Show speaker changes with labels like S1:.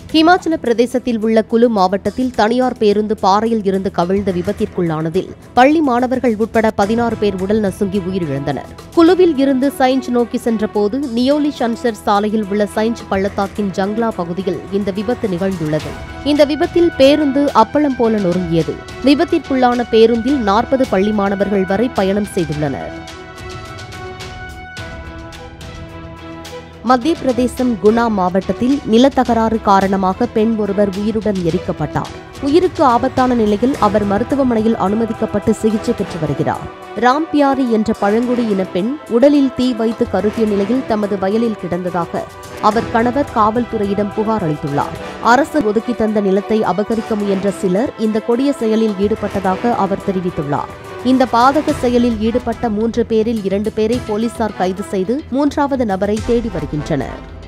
S1: ஹிமாச்சல பிரதேசத்தில் உள்ள குலு மாவட்டத்தில் தனியார் பேருந்து பாறையில் இருந்து கவிழ்ந்த விபத்திற்குள்ளானதில் பள்ளி மாணவர்கள் உட்பட பதினாறு பேர் உடல் நசுங்கி உயிரிழந்தனர் குலுவில் இருந்து சைன்ஸ் நோக்கி சென்றபோது நியோலி ஷன்சர் சாலையில் உள்ள சைன்ஸ் பள்ளத்தாக்கின் ஜங்லா பகுதியில் இந்த விபத்து நிகழ்ந்துள்ளது இந்த விபத்தில் பேருந்து அப்பளம் போல நொறுங்கியது விபத்திற்குள்ளான பேருந்தில் நாற்பது பள்ளி மாணவர்கள் வரை பயணம் செய்துள்ளனர் மத்திய பிரதேசம் குணா மாவட்டத்தில் நிலத்தகராறு காரணமாக பெண் ஒருவர் உயிருடன் எரிக்கப்பட்டார் உயிருக்கு ஆபத்தான நிலையில் அவர் மருத்துவமனையில் அனுமதிக்கப்பட்டு சிகிச்சை பெற்று வருகிறார் ராம்பியாரி என்ற பழங்குடி இன பெண் உடலில் தீ வைத்து கருகிய நிலையில் தமது வயலில் கிடந்ததாக அவர் கணவர் காவல்துறையிடம் புகார் அளித்துள்ளார் அரசு ஒதுக்கி தந்த நிலத்தை அபகரிக்க முயன்ற சிலர் இந்த கொடிய செயலில் ஈடுபட்டதாக அவர் தெரிவித்துள்ளார் இந்த பாதக செயலில் ஈடுபட்ட மூன்று பேரில் இரண்டு பேரை போலீசார் கைது செய்து மூன்றாவது நபரை தேடி வருகின்றனர்